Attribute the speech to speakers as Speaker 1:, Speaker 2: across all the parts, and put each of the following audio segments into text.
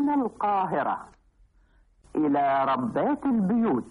Speaker 1: هنا القاهرة إلى ربات البيوت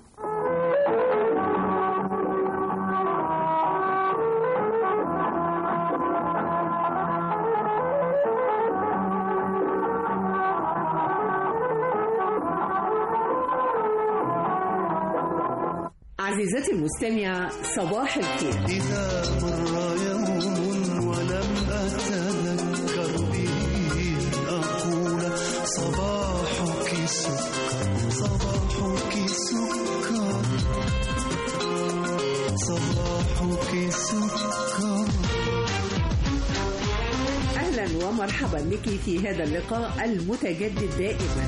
Speaker 2: عزيزتي المستمعة صباح الخير
Speaker 3: إذا مر يوم ولم أتذكر به أقول صباحك سكر صباحك سكر صباحك سكر
Speaker 2: أهلا ومرحبا بك في هذا اللقاء المتجدد دائما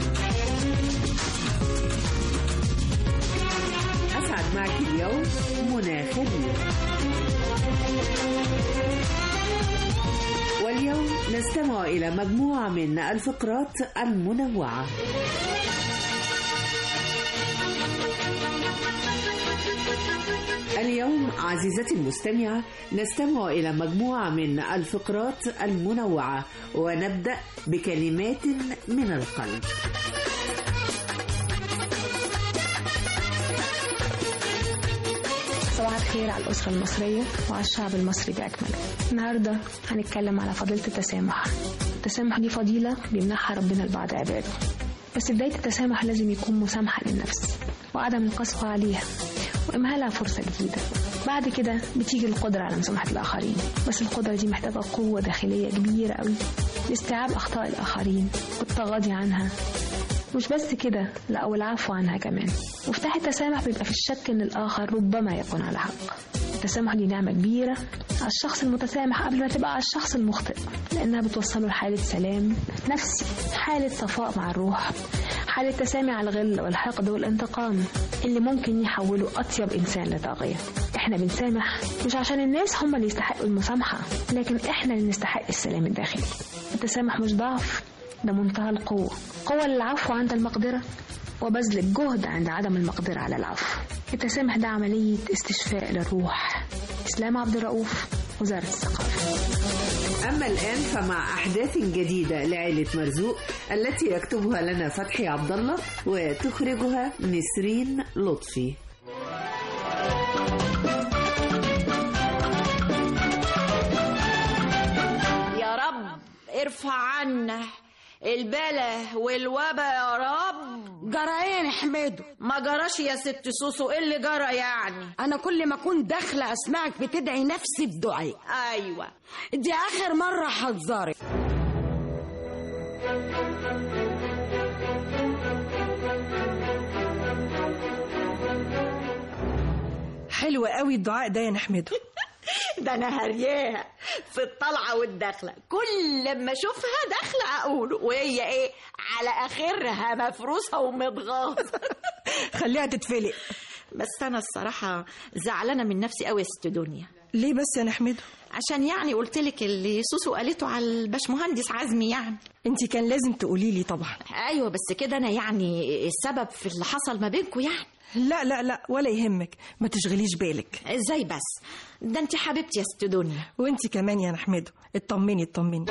Speaker 2: أسعد معك اليوم منى خليل واليوم نستمع إلى مجموعة من الفقرات المنوعة اليوم عزيزتي المستمعة نستمع إلى مجموعة من الفقرات المنوعة ونبدأ بكلمات من القلب
Speaker 4: صباح الخير على الأسرة المصرية وعلى الشعب المصري بأكمله النهاردة هنتكلم على فضيلة التسامح التسامح دي فضيلة بيمنحها ربنا لبعض عباده بس بداية التسامح لازم يكون مسامحة للنفس وعدم القسوة عليها وإمهالها فرصة جديدة بعد كده بتيجي القدرة على مسامحة الآخرين بس القدرة دي محتاجة قوة داخلية كبيرة قوي لاستيعاب أخطاء الآخرين والتغاضي عنها مش بس كده لا والعفو عنها كمان مفتاح التسامح بيبقى في الشك ان الاخر ربما يكون على حق التسامح دي نعمة كبيرة على الشخص المتسامح قبل ما تبقى على الشخص المخطئ لأنها بتوصله لحالة سلام نفسي حالة صفاء مع الروح حالة تسامي على الغل والحقد والانتقام اللي ممكن يحولوا أطيب إنسان لطاغية إحنا بنسامح مش عشان الناس هم اللي يستحقوا المسامحة لكن إحنا اللي نستحق السلام الداخلي التسامح مش ضعف ده منتهى القوة قوة للعفو عند المقدرة وبذل الجهد عند عدم المقدرة على العفو التسامح ده عملية استشفاء للروح إسلام عبد الرؤوف وزارة الثقافة
Speaker 2: أما الآن فمع أحداث جديدة لعائلة مرزوق التي يكتبها لنا فتحي عبد الله وتخرجها نسرين لطفي
Speaker 5: يا رب ارفع عنا البلا والوبا يا رب
Speaker 6: جرى حميدو
Speaker 5: ما جراش يا ست سوسو ايه اللي جرى يعني
Speaker 6: انا كل ما اكون داخله اسمعك بتدعي نفس الدعاء
Speaker 5: ايوه
Speaker 6: دي اخر مره حذرك
Speaker 7: حلو قوي الدعاء ده يا نحمده
Speaker 5: ده انا هرياها في الطلعه والداخله كل لما اشوفها داخله اقوله وهي ايه على اخرها مفروسه ومتغاظه
Speaker 7: خليها تتفلق
Speaker 5: بس انا الصراحه زعلانه من نفسي قوي يا ست دنيا
Speaker 7: ليه بس يا نحمده
Speaker 5: عشان يعني قلت لك اللي سوسو قالته على الباشمهندس عزمي يعني
Speaker 7: انت كان لازم تقولي لي طبعا
Speaker 5: ايوه بس كده انا يعني السبب في اللي حصل ما بينكم يعني
Speaker 7: لا لا لا ولا يهمك ما تشغليش بالك
Speaker 5: ازاي بس ده انت حبيبتي يا ست دنيا
Speaker 7: وانت كمان يا نحمده اطمني اطمني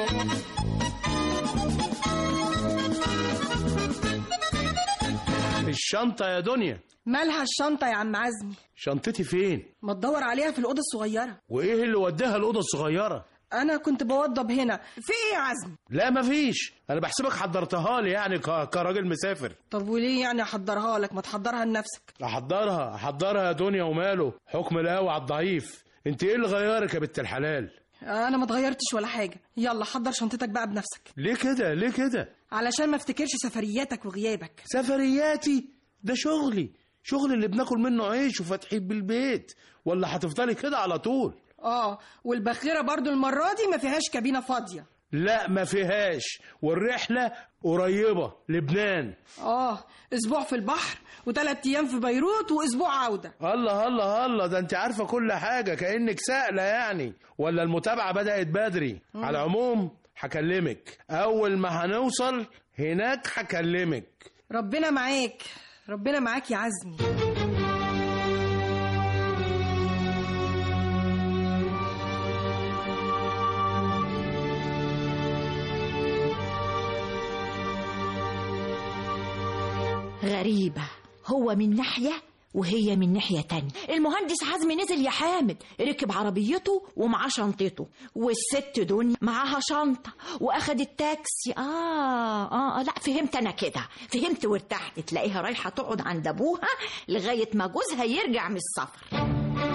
Speaker 8: الشنطة يا دنيا
Speaker 7: مالها الشنطه يا عم عزمي
Speaker 8: شنطتي فين؟
Speaker 7: ما تدور عليها في الاوضه الصغيره
Speaker 8: وإيه اللي وداها الأوضة الصغيرة؟
Speaker 7: انا كنت بوضب هنا في ايه يا عزمي
Speaker 8: لا مفيش أنا بحسبك حضرتها لي يعني ك- كراجل مسافر
Speaker 7: طب وليه يعني احضرها لك ما تحضرها لنفسك
Speaker 8: أحضرها أحضرها يا دنيا وماله حكم القوي على الضعيف أنت إيه اللي غيرك يا بنت الحلال؟
Speaker 7: انا ما اتغيرتش ولا حاجه يلا حضر شنطتك بقى بنفسك
Speaker 8: ليه كده؟ ليه كده؟
Speaker 7: علشان ما افتكرش سفرياتك وغيابك
Speaker 8: سفرياتي ده شغلي شغل اللي بناكل منه عيش وفاتحين بالبيت ولا هتفضلي كده على طول
Speaker 7: اه والبخيره برضو المره دي ما فيهاش كابينه فاضيه
Speaker 8: لا ما فيهاش والرحلة قريبة لبنان
Speaker 7: اه اسبوع في البحر وثلاث ايام في بيروت واسبوع عوده
Speaker 8: الله الله الله ده انت عارفة كل حاجة كأنك سائلة يعني ولا المتابعة بدأت بدري على العموم هكلمك أول ما هنوصل هناك هكلمك
Speaker 7: ربنا معاك ربنا معاك يا عزمي
Speaker 5: غريبة هو من ناحية وهي من ناحية تانية المهندس عزمي نزل يا حامد ركب عربيته ومعاه شنطته والست دنيا معاها شنطة وأخدت تاكسي آه, آه آه لا فهمت أنا كده فهمت وارتحت تلاقيها رايحة تقعد عند أبوها لغاية ما جوزها يرجع من السفر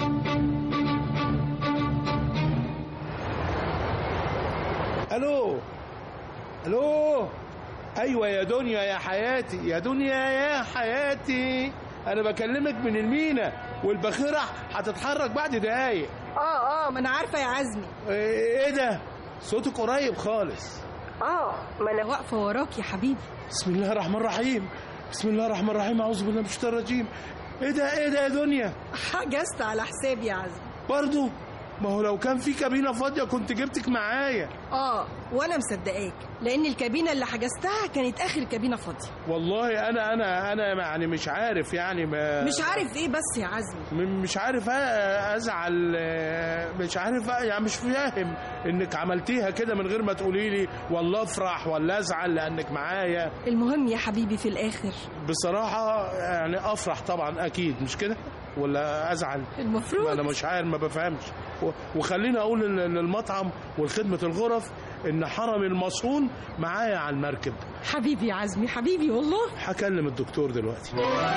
Speaker 8: الو الو ايوه يا دنيا يا حياتي يا دنيا يا حياتي انا بكلمك من المينا والباخره هتتحرك بعد دقايق
Speaker 7: اه اه ما انا عارفه يا عزمي
Speaker 8: ايه ده صوتك قريب خالص
Speaker 7: اه ما انا واقفه وراك يا حبيبي
Speaker 8: بسم الله الرحمن الرحيم بسم الله الرحمن الرحيم اعوذ بالله من الشيطان الرجيم ايه ده ايه ده يا دنيا
Speaker 7: حجزت على حسابي يا عزمي
Speaker 8: برضو ما هو لو كان في كابينه فاضيه كنت جبتك معايا
Speaker 7: اه وانا مصدقاك لان الكابينه اللي حجزتها كانت اخر كابينه فاضيه
Speaker 8: والله انا انا انا يعني مش عارف يعني ما
Speaker 7: مش عارف ايه بس يا عزمي
Speaker 8: م- مش عارف أ- ازعل آه، مش عارف أ- يعني مش فاهم انك عملتيها كده من غير ما تقولي لي والله افرح ولا ازعل لانك معايا
Speaker 7: المهم يا حبيبي في الاخر
Speaker 8: بصراحه يعني افرح طبعا اكيد مش كده ولا ازعل
Speaker 7: المفروض
Speaker 8: انا مش عارف ما بفهمش و- وخليني اقول لل- للمطعم والخدمه الغرف ان حرم المصون معايا على المركب
Speaker 7: حبيبي يا عزمي حبيبي والله
Speaker 8: هكلم الدكتور دلوقتي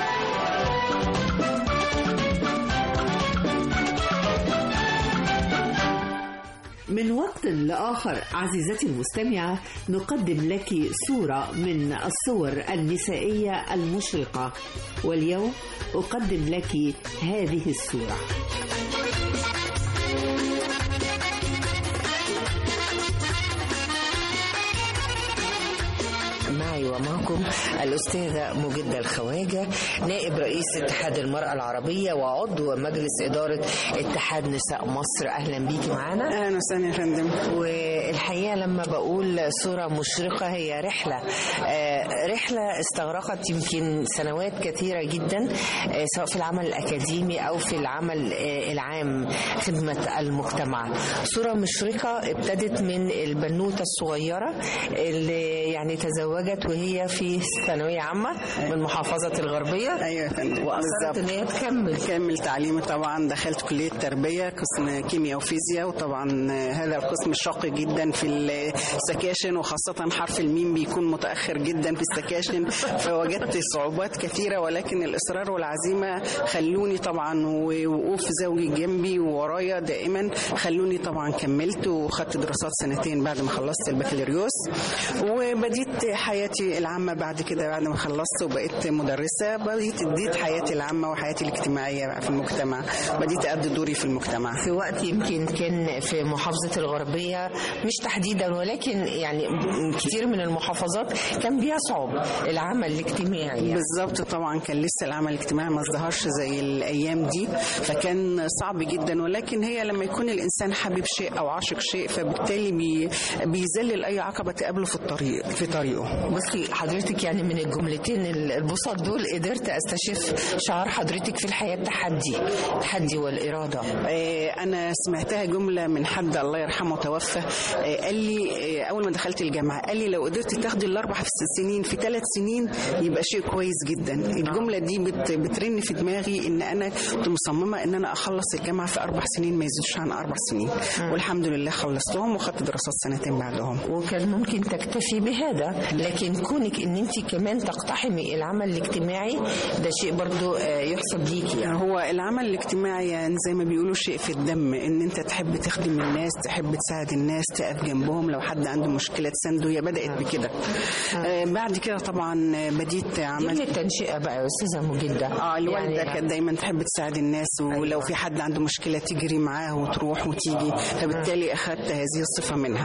Speaker 2: من وقت لآخر عزيزتي المستمعة نقدم لك صورة من الصور النسائية المشرقة واليوم أقدم لك هذه الصورة
Speaker 9: معي ومعكم الأستاذة مجدة الخواجة نائب رئيس اتحاد المرأة العربية وعضو مجلس إدارة اتحاد نساء مصر أهلا بيكي معانا
Speaker 10: اهلا وسهلا يا فندم
Speaker 9: والحقيقة لما بقول صورة مشرقة هي رحلة آه، رحلة استغرقت يمكن سنوات كثيرة جدا آه، سواء في العمل الأكاديمي أو في العمل آه، العام خدمة المجتمع صورة مشرقة ابتدت من البنوتة الصغيرة اللي يعني تزوجت وهي في ثانوية عامة من محافظة الغربية
Speaker 10: ايوه يا فندم
Speaker 9: وأصرت إن هي تكمل
Speaker 10: كمل تعليمي طبعا دخلت كليه تربيه قسم كيمياء وفيزياء وطبعا هذا القسم شاق جدا في السكاشن وخاصه حرف الميم بيكون متاخر جدا في السكاشن فوجدت صعوبات كثيره ولكن الاصرار والعزيمه خلوني طبعا ووقوف زوجي جنبي وورايا دائما خلوني طبعا كملت وخدت دراسات سنتين بعد ما خلصت البكالوريوس وبديت حياتي العامه بعد كده بعد ما خلصت وبقيت مدرسه بديت اديت حياتي العامه وحياتي الاجتماعيه بقى في المجتمع بديت ادي دوري في المجتمع
Speaker 9: في وقت يمكن كان في محافظة الغربية مش تحديدا ولكن يعني كتير من المحافظات كان بيصعب العمل الاجتماعي يعني.
Speaker 10: بالظبط طبعا كان لسه العمل الاجتماعي ما ازدهرش زي الايام دي فكان صعب جدا ولكن هي لما يكون الانسان حابب شيء او عاشق شيء فبالتالي بي بيذلل اي عقبه تقابله في الطريق في طريقه
Speaker 9: بصي حضرتك يعني من الجملتين البسط دول قدرت استشف شعار حضرتك في الحياة التحدي التحدي والإرادة
Speaker 10: آه، انا سمعتها جمله من حد الله يرحمه توفى آه، قال لي آه، اول ما دخلت الجامعه قال لي لو قدرت تاخدي الاربع في سنين في ثلاث سنين يبقى شيء كويس جدا الجمله دي بت بترن في دماغي ان انا كنت مصممه ان انا اخلص الجامعه في اربع سنين ما يزيدش عن اربع سنين والحمد لله خلصتهم وخدت دراسات سنتين بعدهم
Speaker 9: وكان ممكن تكتفي بهذا لكن كونك ان انت كمان تقتحمي العمل الاجتماعي ده شيء برضو آه، يحسب ليكي يعني.
Speaker 10: هو العمل الاجتماعي يعني زي ما بيقولوا شيء في الدم ان انت تحب تخدم الناس تحب تساعد الناس تقف جنبهم لو حد عنده مشكله تسنده هي بدات بكده آه بعد كده طبعا بديت
Speaker 9: دي من
Speaker 10: عملت
Speaker 9: التنشئة بقى يا أستاذة مجدة
Speaker 10: اه الوالده
Speaker 9: يعني-
Speaker 10: كانت دايما تحب تساعد الناس ولو في حد عنده مشكله تجري معاه وتروح وتيجي فبالتالي اخذت هذه الصفه منها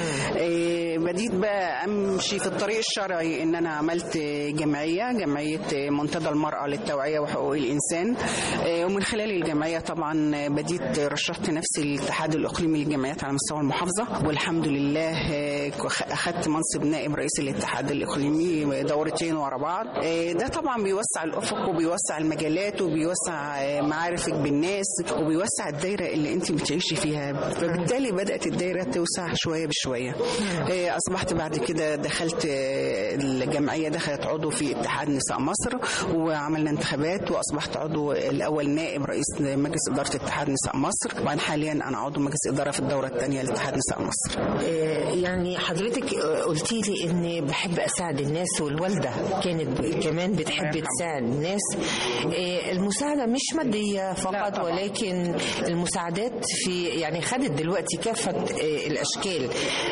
Speaker 10: آه بديت بقى امشي في الطريق الشرعي ان انا عملت جمعيه جمعيه منتدى المراه للتوعيه وحقوق الانسان آه ومن خلال الجمعيه طبعا بديت رشحت نفسي للاتحاد الاقليمي للجمعيات على مستوى المحافظه والحمد لله آه، اخذت منصب نائب رئيس الاتحاد الاقليمي دورتين ورا بعض آه، ده طبعا بيوسع الافق وبيوسع المجالات وبيوسع آه، معارفك بالناس وبيوسع الدايره اللي انت بتعيشي فيها فبالتالي بدات الدايره توسع شويه بشويه آه، آه، اصبحت بعد كده دخلت آه، الجمعيه دخلت عضو في اتحاد نساء مصر وعملنا انتخابات واصبحت عضو الاول نائب رئيس مجلس اداره اتحاد نساء مصر وبعدين حاليا انا عضو مجلس اداره في الدوره الثانيه لاتحاد نساء مصر
Speaker 9: آه، يعني حضرتك آه، قلتي لي اني بحب اساعد الناس والوالده كانت ب- كمان بتحب تساعد الناس آه، المساعده مش ماديه فقط ولكن المساعدات في يعني خدت دلوقتي كافه آه، الاشكال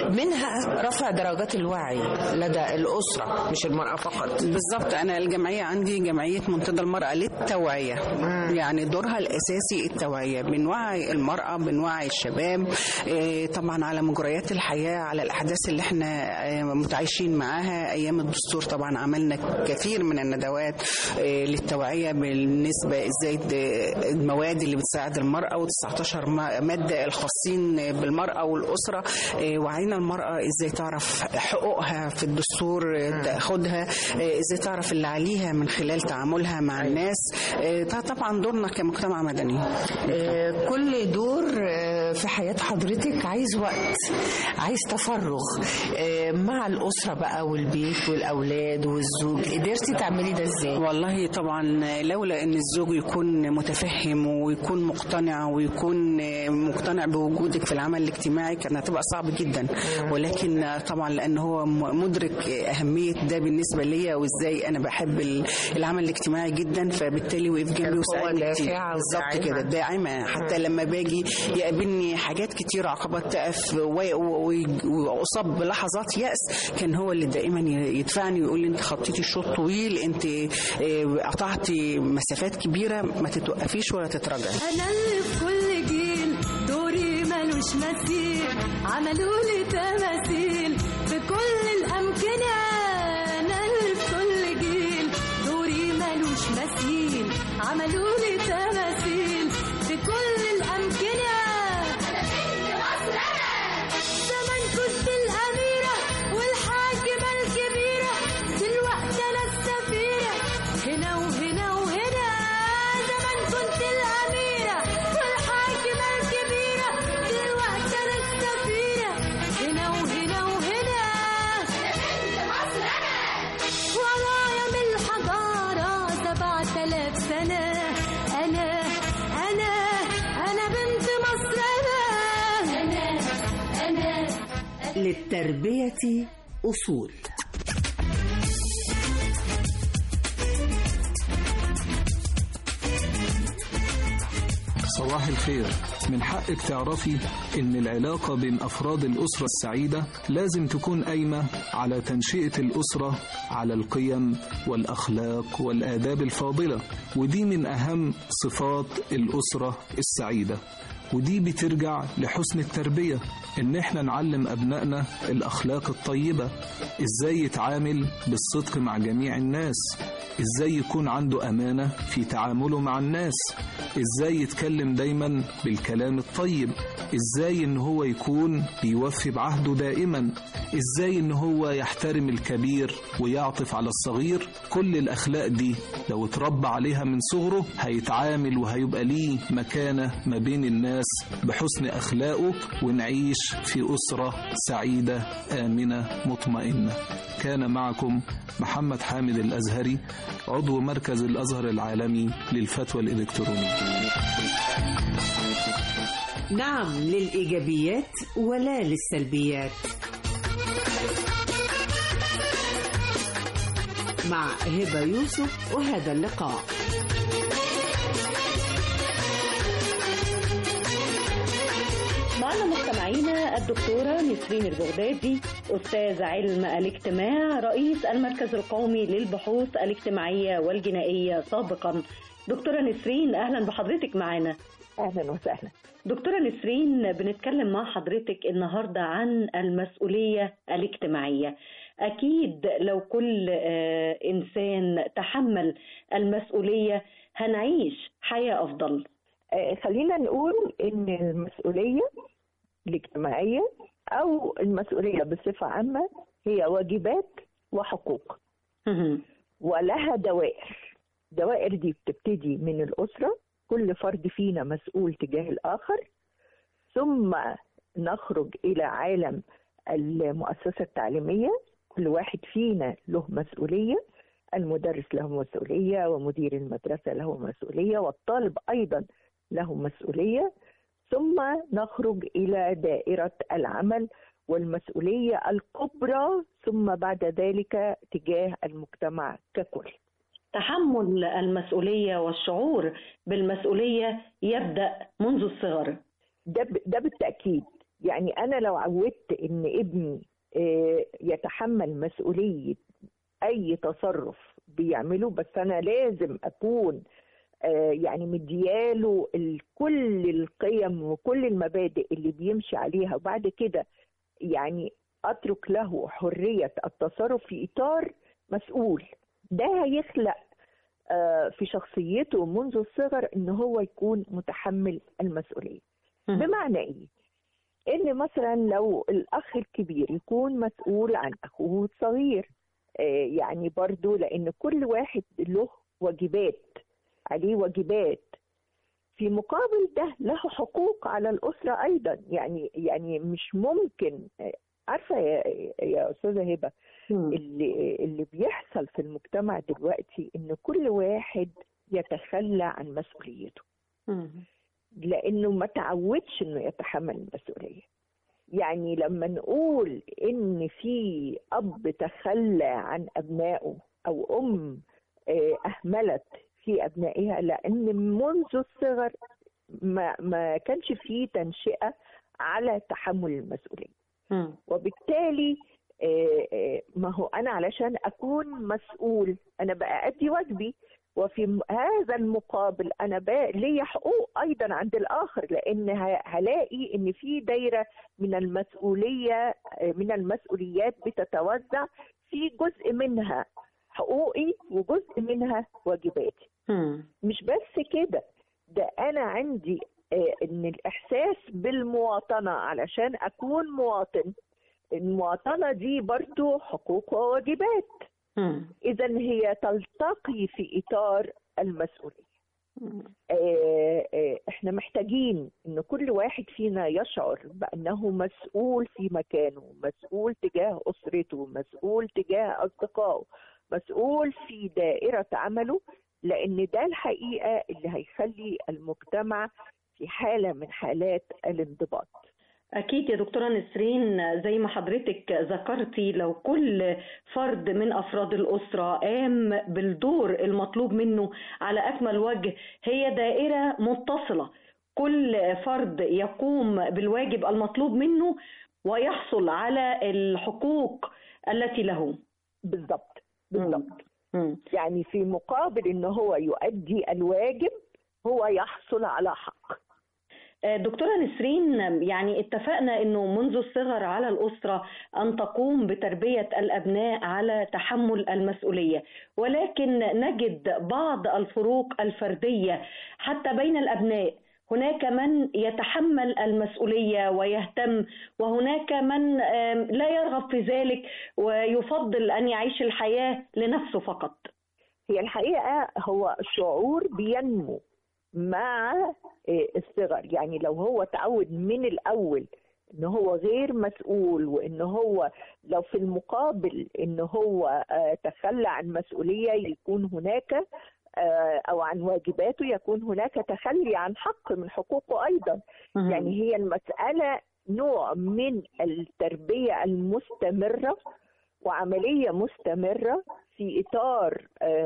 Speaker 9: منها رفع درجات الوعي لدى الاسره مش المراه فقط
Speaker 10: بالظبط انا الجمعيه عندي جمعيه منتدى المراه للتوعيه يعني دورها الاساسي التوعيه بنوعي المراه بنوعي الشباب إيه، طبعا على مجريات الحياه على الاحداث اللي احنا آه، متعايشين معاها ايام الدستور طبعا عملنا كثير من الندوات آه، للتوعيه بالنسبه ازاي د- المواد اللي بتساعد المراه و19 ماده الخاصين بالمراه والاسره آه، وعينا المراه ازاي تعرف حقوقها في الدستور آه، تاخدها آه، ازاي تعرف اللي عليها من خلال تعاملها مع الناس آه، ده طبعا دورنا كمجتمع مدني
Speaker 9: آه، كل دور آه، في حياة حضرتك عايز وقت عايز تفرغ آه، مع الأسرة بقى والبيت والأولاد والزوج قدرتي تعملي ده ازاي؟
Speaker 10: والله طبعا لولا ان الزوج يكون متفهم ويكون مقتنع ويكون مقتنع بوجودك في العمل الاجتماعي كان هتبقى صعب جدا ولكن طبعا لان هو م- مدرك اهميه ده بالنسبه ليا وازاي انا بحب ال- العمل الاجتماعي جدا فبالتالي وقف جنبي
Speaker 9: القوة
Speaker 10: وساعدني كتير
Speaker 9: الدافعة
Speaker 10: بالظبط
Speaker 9: والداعمة.
Speaker 10: كده داعمه حتى لما باجي يقابلني حاجات كتير عقبات تقف و- و- و- واصاب بلحظات ياس كان هو اللي دائما ي- يدفعني ويقول لي انت خطيتي شوط طويل انت آه، قطعتي مسافات كبيره ما تتوقفيش ولا تتراجعي
Speaker 11: انا اللي في كل جيل دوري ملوش مثيل عملوا لي تماثيل في كل الامكنه انا اللي في كل جيل دوري ملوش مثيل عملوا لي تماثيل في كل الامكنه زمان كنت الاميره والحاكمه الكبيره دلوقتي انا السفيره هنا وهنا وهنا زمان كنت الأميرة والحاكمة الكبيرة دلوقتي أنا السفيرة هنا وهنا وهنا ورايا من الحضارة سبعة آلاف سنة أنا أنا أنا بنت مصر أنا أنا أنا
Speaker 2: للتربية أصول
Speaker 12: صباح الخير من حقك تعرفي ان العلاقة بين افراد الاسرة السعيدة لازم تكون قايمة على تنشئة الاسرة على القيم والاخلاق والاداب الفاضلة ودي من اهم صفات الاسرة السعيدة ودي بترجع لحسن التربية ان احنا نعلم ابنائنا الاخلاق الطيبة ازاي يتعامل بالصدق مع جميع الناس ازاي يكون عنده امانة في تعامله مع الناس ازاي يتكلم دايما بالكلام الطيب ازاي ان هو يكون بيوفي بعهده دائما ازاي ان هو يحترم الكبير ويعطف على الصغير كل الاخلاق دي لو اتربى عليها من صغره هيتعامل وهيبقى ليه مكانة ما بين الناس بحسن اخلاقه ونعيش في اسرة سعيدة امنة مطمئنة كان معكم محمد حامد الازهري عضو مركز الازهر العالمي للفتوى الالكترونيه
Speaker 2: نعم للإيجابيات ولا للسلبيات مع هبة يوسف وهذا اللقاء
Speaker 13: معنا مستمعينا الدكتورة نسرين البغدادي أستاذ علم الاجتماع رئيس المركز القومي للبحوث الاجتماعية والجنائية سابقا دكتورة نسرين أهلا بحضرتك معنا
Speaker 14: أهلا وسهلا
Speaker 13: دكتورة نسرين بنتكلم مع حضرتك النهاردة عن المسؤولية الاجتماعية أكيد لو كل آه، إنسان تحمل المسؤولية هنعيش حياة أفضل
Speaker 14: آه، خلينا نقول ان المسؤوليه الاجتماعيه او المسؤوليه بصفه عامه هي واجبات وحقوق ولها دوائر الدوائر دي بتبتدي من الاسره كل فرد فينا مسؤول تجاه الاخر ثم نخرج الى عالم المؤسسة التعليمية كل واحد فينا له مسؤولية المدرس له مسؤولية ومدير المدرسة له مسؤولية والطالب أيضا له مسؤولية ثم نخرج إلى دائرة العمل والمسؤولية الكبرى ثم بعد ذلك تجاه المجتمع ككل
Speaker 13: تحمل المسؤولية والشعور بالمسؤولية يبدأ منذ الصغر
Speaker 14: ده ب- ده بالتأكيد يعني أنا لو عودت إن ابني آه، يتحمل مسؤولية أي تصرف بيعمله بس أنا لازم أكون آه، يعني مدياله ال- كل القيم وكل المبادئ اللي بيمشي عليها وبعد كده يعني أترك له حرية التصرف في إطار مسؤول ده هيخلق آه، في شخصيته منذ الصغر ان هو يكون متحمل المسؤوليه بمعنى ايه ان مثلا لو الاخ الكبير يكون مسؤول عن اخوه الصغير آه، يعني برضو لان كل واحد له واجبات عليه واجبات في مقابل ده له حقوق على الاسره ايضا يعني يعني مش ممكن آه، عارفه يا يا استاذه هبه اللي اللي بيحصل في المجتمع دلوقتي ان كل واحد يتخلى عن مسؤوليته لانه ما تعودش انه يتحمل المسؤوليه يعني لما نقول ان في اب تخلى عن ابنائه او ام آه، اهملت في ابنائها لان منذ الصغر ما ما كانش فيه تنشئه على تحمل المسؤوليه وبالتالي آه، آه، ما هو انا علشان اكون مسؤول انا بقى ادي واجبي وفي م- هذا المقابل انا بقى ليا حقوق ايضا عند الاخر لان ه- هلاقي ان في دايره من المسؤوليه آه، من المسؤوليات بتتوزع في جزء منها حقوقي وجزء منها واجباتي مش بس كده ده انا عندي آه، ان الاحساس بالمواطنه علشان اكون مواطن المواطنه دي برضو حقوق وواجبات اذا هي تلتقي في اطار المسؤوليه آه، آه، احنا محتاجين ان كل واحد فينا يشعر بانه مسؤول في مكانه مسؤول تجاه اسرته مسؤول تجاه اصدقائه مسؤول في دائره عمله لان ده الحقيقه اللي هيخلي المجتمع في حاله من حالات الانضباط
Speaker 13: أكيد يا دكتورة نسرين زي ما حضرتك ذكرتي لو كل فرد من أفراد الأسرة قام بالدور المطلوب منه على أكمل وجه هي دائرة متصلة كل فرد يقوم بالواجب المطلوب منه ويحصل على الحقوق التي له
Speaker 14: بالضبط بالضبط يعني في مقابل ان هو يؤدي الواجب هو يحصل على حق
Speaker 13: دكتورة نسرين يعني اتفقنا انه منذ الصغر على الاسرة ان تقوم بتربية الابناء على تحمل المسؤولية ولكن نجد بعض الفروق الفردية حتى بين الابناء هناك من يتحمل المسؤولية ويهتم وهناك من لا يرغب في ذلك ويفضل ان يعيش الحياة لنفسه فقط
Speaker 14: هي الحقيقة هو شعور بينمو مع الصغر يعني لو هو تعود من الاول ان هو غير مسؤول وان هو لو في المقابل ان هو تخلى عن مسؤوليه يكون هناك او عن واجباته يكون هناك تخلي عن حق من حقوقه ايضا يعني هي المساله نوع من التربيه المستمره وعمليه مستمره في اطار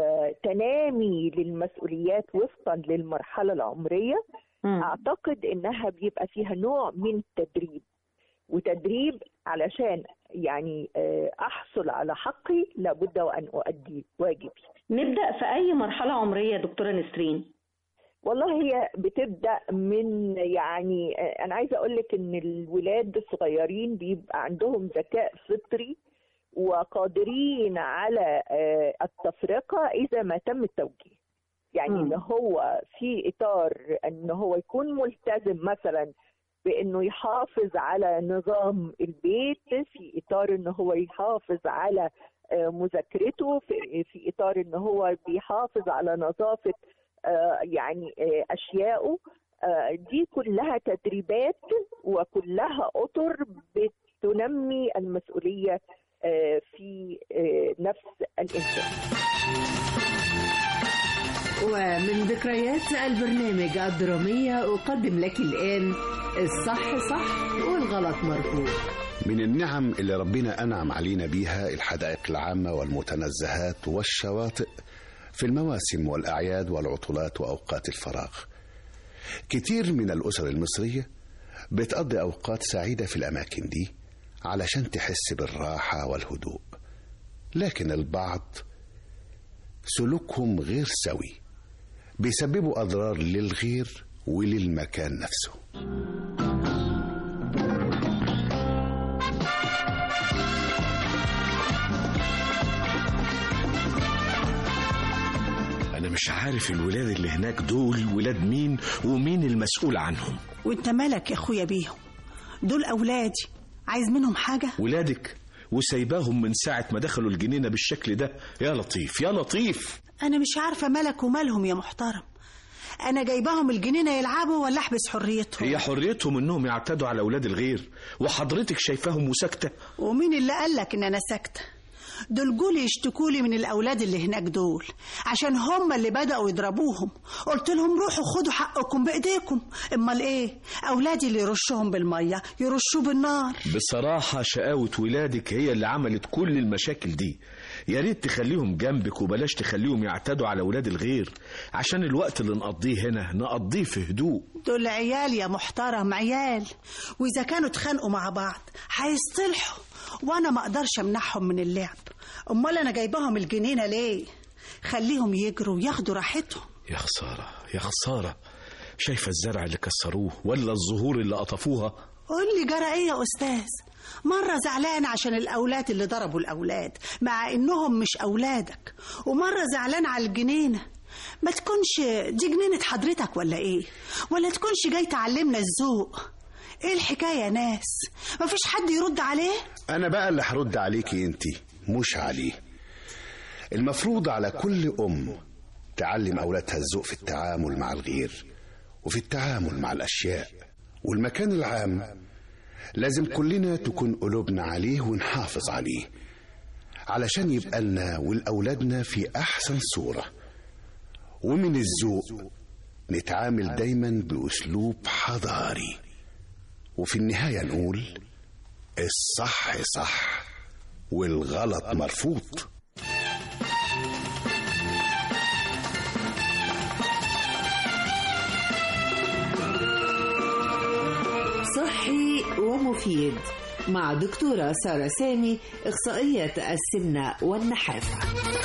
Speaker 14: تنامي للمسؤوليات وفقا للمرحله العمريه اعتقد انها بيبقى فيها نوع من التدريب وتدريب علشان يعني احصل على حقي لابد وان اؤدي واجبي
Speaker 13: نبدا في اي مرحله عمريه دكتوره نسرين
Speaker 14: والله هي بتبدا من يعني انا عايزه اقول لك ان الولاد الصغيرين بيبقى عندهم ذكاء فطري وقادرين على التفرقه اذا ما تم التوجيه يعني ان هو في اطار ان هو يكون ملتزم مثلا بانه يحافظ على نظام البيت في اطار ان هو يحافظ على مذاكرته في, في اطار ان هو بيحافظ على نظافه يعني اشيائه دي كلها تدريبات وكلها اطر تنمي المسؤوليه آه، في آه، نفس الانسان
Speaker 2: ومن ذكريات البرنامج الدرامية أقدم لك الآن الصح صح والغلط مرفوض
Speaker 15: من النعم اللي ربنا أنعم علينا بيها الحدائق العامة والمتنزهات والشواطئ في المواسم والأعياد والعطلات وأوقات الفراغ كتير من الأسر المصرية بتقضي أوقات سعيدة في الأماكن دي علشان تحس بالراحة والهدوء لكن البعض سلوكهم غير سوي بيسببوا أضرار للغير وللمكان نفسه
Speaker 16: أنا مش عارف الولاد اللي هناك دول ولاد مين ومين المسؤول عنهم
Speaker 17: وانت مالك يا اخويا بيهم دول اولادي عايز منهم حاجه
Speaker 16: ولادك وسايباهم من ساعة ما دخلوا الجنينة بالشكل ده يا لطيف يا لطيف
Speaker 17: انا مش عارفه مالك ومالهم يا محترم انا جايباهم الجنينه يلعبوا ولا احبس حريتهم
Speaker 16: هي حريتهم انهم يعتدوا على اولاد الغير وحضرتك شايفاهم وساكته
Speaker 17: ومين اللي قالك ان انا ساكته دول جولي يشتكولي من الاولاد اللي هناك دول عشان هم اللي بداوا يضربوهم قلت لهم روحوا خدوا حقكم بايديكم امال ايه اولادي اللي يرشوهم بالميه يرشوه بالنار
Speaker 16: بصراحة شقاوة ولادك هي اللي عملت كل المشاكل دي يا ريت تخليهم جنبك وبلاش تخليهم يعتدوا على ولاد الغير عشان الوقت اللي نقضيه هنا نقضيه في هدوء
Speaker 17: دول عيال يا محترم عيال واذا كانوا اتخانقوا مع بعض هيصطلحوا وانا ما اقدرش امنعهم من اللعب امال انا جايباهم الجنينه ليه خليهم يجروا وياخدوا راحتهم
Speaker 16: يا خسارة يا خسارة شايفة الزرع اللي كسروه ولا الزهور اللي قطفوها
Speaker 17: قول لي جرى ايه يا استاذ مرة زعلان عشان الأولاد اللي ضربوا الأولاد مع إنهم مش أولادك ومرة زعلان على الجنينة ما تكونش دي جنينة حضرتك ولا إيه ولا تكونش جاي تعلمنا الذوق إيه الحكاية يا ناس مفيش حد يرد عليه
Speaker 15: أنا بقى اللي هرد عليكي أنت مش عليه المفروض على كل أم تعلم أولادها الذوق في التعامل مع الغير وفي التعامل مع الأشياء والمكان العام لازم كلنا تكون قلوبنا عليه ونحافظ عليه علشان يبقى لنا ولأولادنا في أحسن صورة ومن الذوق نتعامل دايما بأسلوب حضاري وفي النهاية نقول الصح صح والغلط مرفوض
Speaker 2: صحي ومفيد مع دكتورة سارة سامي إخصائية السمنة والنحافة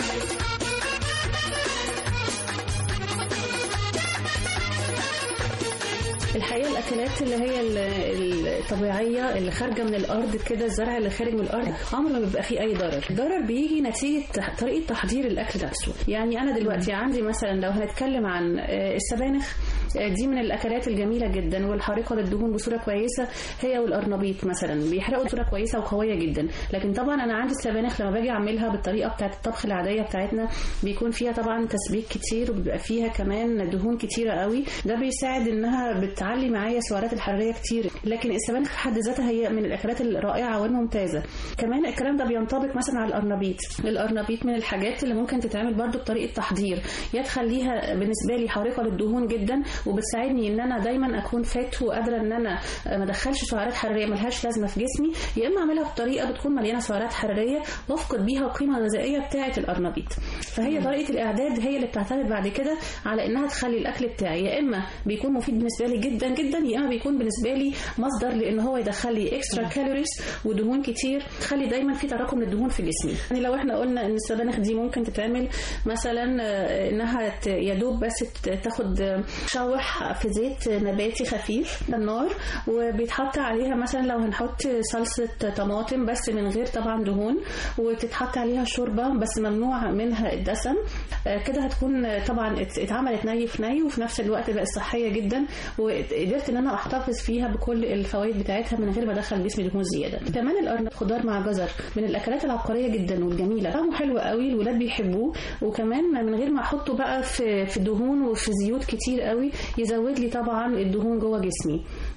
Speaker 4: الحقيقه الاكلات اللي هي ال- الطبيعيه اللي خارجه من الارض كده الزرع اللي خارج من الارض عمره ما بيبقى فيه اي ضرر الضرر بيجي نتيجه تح- طريقه تحضير الاكل نفسه يعني انا دلوقتي عندي مثلا لو هنتكلم عن آه، السبانخ آه، دي من الاكلات الجميله جدا والحارقه للدهون بصوره كويسه هي والقرنبيط مثلا بيحرقوا بصوره كويسه وقويه جدا لكن طبعا انا عندي السبانخ لما باجي اعملها بالطريقه بتاعت الطبخ العاديه بتاعتنا بيكون فيها طبعا تسبيك كتير وبيبقى فيها كمان دهون كتيره قوي ده بيساعد انها بتعلي معايا السعرات الحراريه كتير لكن السبانخ في حد ذاتها هي من الاكلات الرائعه والممتازه كمان الكلام ده بينطبق مثلا على القرنبيط القرنبيط من الحاجات اللي ممكن تتعمل برضو بطريقه تحضير يا تخليها بالنسبه لي حارقه للدهون جدا وبتساعدني ان انا دايما اكون فات وقادره ان انا ما ادخلش سعرات حراريه ملهاش لازمه في جسمي يا اما اعملها بطريقه بتكون مليانه سعرات حراريه وافقد بيها القيمه الغذائيه بتاعه القرنبيط فهي طريقه الاعداد هي اللي بتعتمد بعد كده على انها تخلي الاكل بتاعي يا اما بيكون مفيد بالنسبه لي جدا جدا يا اما بيكون بالنسبه لي مصدر لان هو يدخل لي اكسترا كالوريز ودهون كتير تخلي دايما في تراكم للدهون في جسمي يعني لو احنا قلنا ان السبانخ دي ممكن تتعمل مثلا آه، انها ت- يا دوب بس ت- تاخد آه، شوح في زيت نباتي خفيف على النار وبيتحط عليها مثلا لو هنحط صلصه طماطم بس من غير طبعا دهون وتتحط عليها شوربه بس ممنوع منها الدسم آه، كده هتكون آه، طبعا ات- اتعملت ني في ني وفي نفس الوقت بقت صحيه جدا وقدرت ان انا احتفظ فيها بكل الفوائد بتاعتها من غير ما ادخل جسمي دهون زياده كمان القرن خضار مع جزر من الاكلات العبقريه جدا والجميله طعمه حلو قوي الولاد بيحبوه وكمان من غير ما احطه بقى في في دهون وفي زيوت كتير قوي يزود لي طبعا الدهون جوه جسمي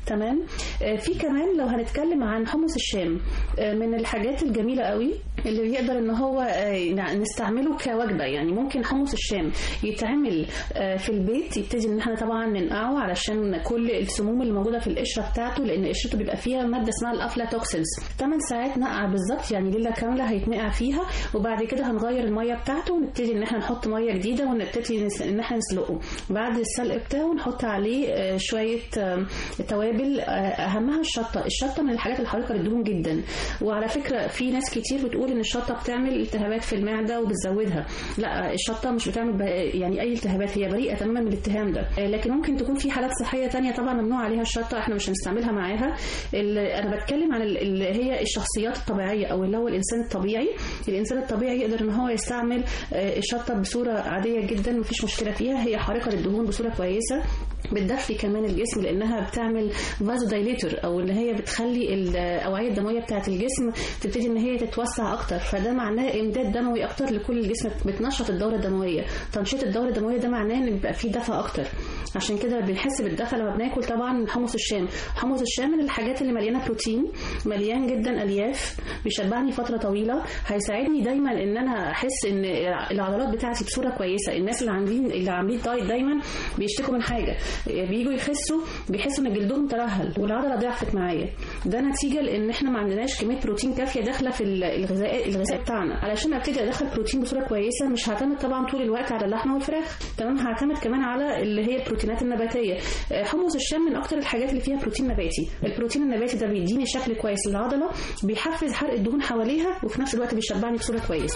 Speaker 18: تمام آه، في كمان لو هنتكلم عن حمص الشام آه، من الحاجات الجميله قوي اللي بيقدر ان هو آه، نع- نستعمله كوجبه يعني ممكن حمص الشام يتعمل آه، في البيت يبتدي ان احنا طبعا ننقعه علشان كل السموم اللي موجوده في القشره بتاعته لان قشرته بيبقى فيها ماده اسمها الافلاتوكسينز 8 ساعات نقع بالظبط يعني ليله كامله هيتنقع فيها وبعد كده هنغير الميه بتاعته ونبتدي ان احنا نحط ميه جديده ونبتدي نس- ان احنا نسلقه بعد السلق بتاعه نحط عليه آه، شويه آه، توابل آه، اهمها الشطه الشطه من الحاجات الحارقه للدهون جدا وعلى فكره في ناس كتير بتقول ان الشطه بتعمل التهابات في المعده وبتزودها لا الشطه مش بتعمل ب- يعني اي التهابات هي بريئه تماما من الاتهام ده آه، لكن ممكن تكون في حالات صحيه تانية طبعا ممنوع عليها الشطه احنا مش هنستعملها معاها ال- انا بتكلم عن ال- اللي هي الشخصيات الطبيعيه او اللي هو الانسان الطبيعي الانسان الطبيعي يقدر ان هو يستعمل آه، الشطه بصوره عاديه جدا مفيش مشكله فيها هي حارقه للدهون بصوره كويسه بتدفي كمان الجسم لانها بتعمل فازو دايليتور او ان هي بتخلي الاوعيه الدمويه بتاعه الجسم تبتدي ان هي تتوسع اكتر فده معناه امداد دموي اكتر لكل الجسم بتنشط الدوره الدمويه تنشيط الدوره الدمويه ده معناه ان بيبقى فيه دفى اكتر عشان كده بنحس بالدفى لما بناكل طبعا حمص الشام حمص الشام من الحاجات اللي مليانه بروتين مليان جدا الياف بيشبعني فتره طويله هيساعدني دايما ان انا احس ان العضلات بتاعتي بصوره كويسه الناس اللي عاملين اللي عاملين دايت دايما بيشتكوا من حاجه بييجوا يخسوا بيحسوا ان جلدهم ترهل والعضله ضعفت معايا ده نتيجه لان احنا ما عندناش كميه بروتين كافيه داخله في الغذاء الغذاء بتاعنا علشان ابتدي ادخل بروتين بصوره كويسه مش هعتمد طبعا طول الوقت على اللحمه والفراخ تمام هعتمد كمان على اللي هي البروتينات النباتيه آه، حمص الشام من اكتر الحاجات اللي فيها بروتين نباتي البروتين النباتي ده بيديني شكل كويس للعضله بيحفز حرق الدهون حواليها وفي نفس الوقت بيشبعني بصوره كويسه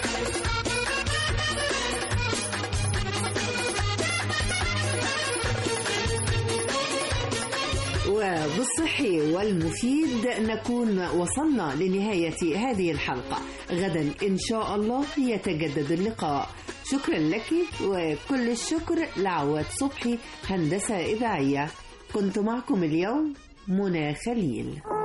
Speaker 2: وبالصحي والمفيد نكون وصلنا لنهاية هذه الحلقة غدا إن شاء الله يتجدد اللقاء شكرا لك وكل الشكر لعواد صبحي هندسة إذاعية كنت معكم اليوم منى خليل